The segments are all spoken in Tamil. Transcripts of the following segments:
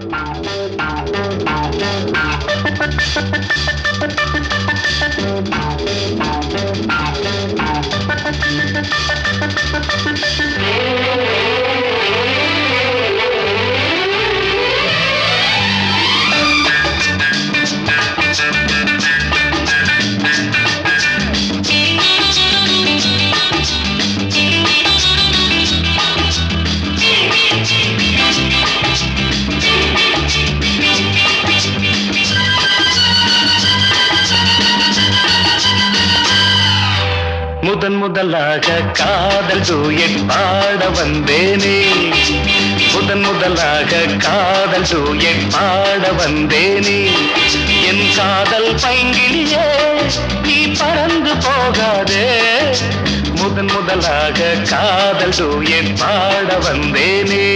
முதன் முதலாக காதல் டூயட் பாட வந்தேனே முதன் முதலாக காதல் டூயட் பாட வந்தேனே என் காதல் பைங்கிலியே நீ பறந்து போகாதே முதன் முதலாக காதல் டூயட் பாட வந்தேனே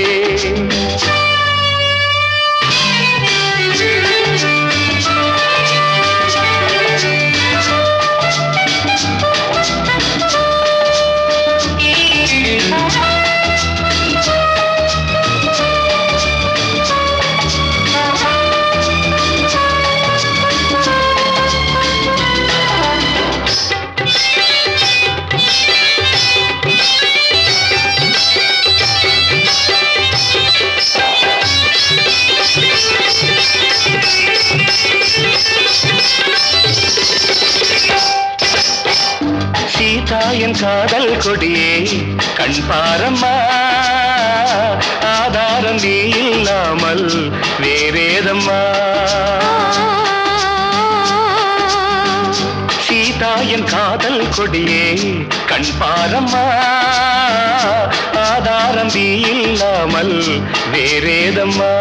சீதா என் காதல் கொடியே கண் பாரம்மா ஆதாரம் நீ இல்லாமல் வேறேதம்மா சீதா என் காதல் கொடியே கண் பாரம்மா ஆதாரம் நீ இல்லாமல் வேறேதம்மா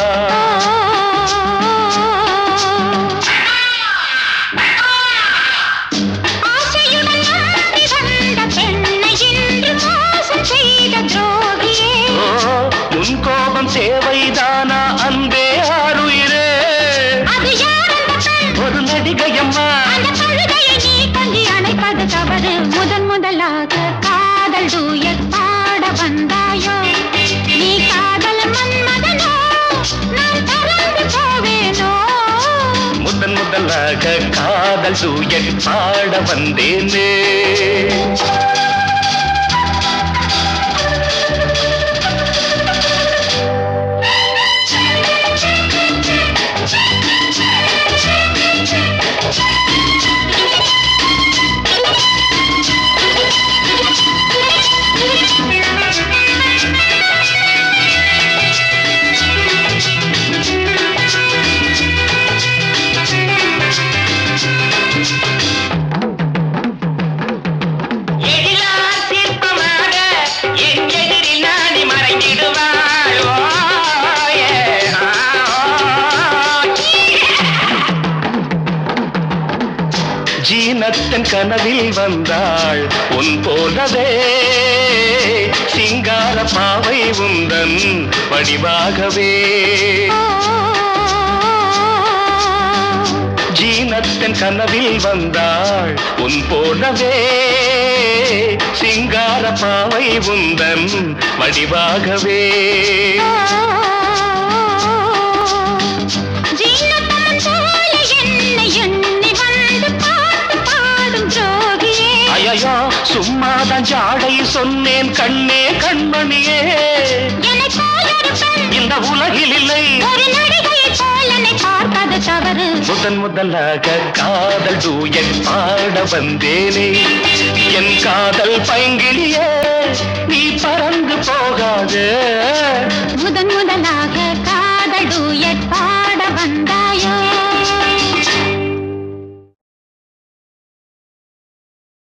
ஆசையுடன் நம்பி வந்த பெண்ணை இன்று மோசம் செய்த துரோகியே ஓ உன் கோபம் தேவைதானா அன்பே ஆறுயிரே அது யார் அந்த பெண் ஒரு நடிகையம்மா அந்த கழுதையை நீ கொஞ்சி அணைப்பது தவறு முதன் முதலாக காதல் டூயட் பாட வந்தாயோ நீ காதல் மன்மதனோ நான் பறந்து போவேனோ முதன் முதலாக காதல் டூயட் பாட வந்தேனே எழிலார் சிற்பமாக என் எதிரில் நாடி மறைந்திடுவாள் ஓ, ஏ, ஆ, ஓ. ஜீனத்தன் கனவில் வந்தாள் உன் போலவே சிங்கார பாவை உந்தன் வடிவாகவே ஜீனத்தன் கனவில் வந்தாள் உன் போலவே சிங்கார பாவை உந்தன் வடிவாகவே ஜீனத்தமன் போல என்னை எண்ணி வந்து பாட்டு பாடும் ஜோகியே அயையோ சும்மாதான் ஜாடை சொன்னேன் கண்ணே கண்மணியே என்னை போல் ஒரு பெண் இந்த உலகில் இல்லை ஒரு நடிகையைப் போல் என்னை பார்ப்பது தவறு முதன் முதலாக காதல் டூயட் பாட வந்தேனே என் காதல் பைங்கிலியே நீ பறந்து போகாதே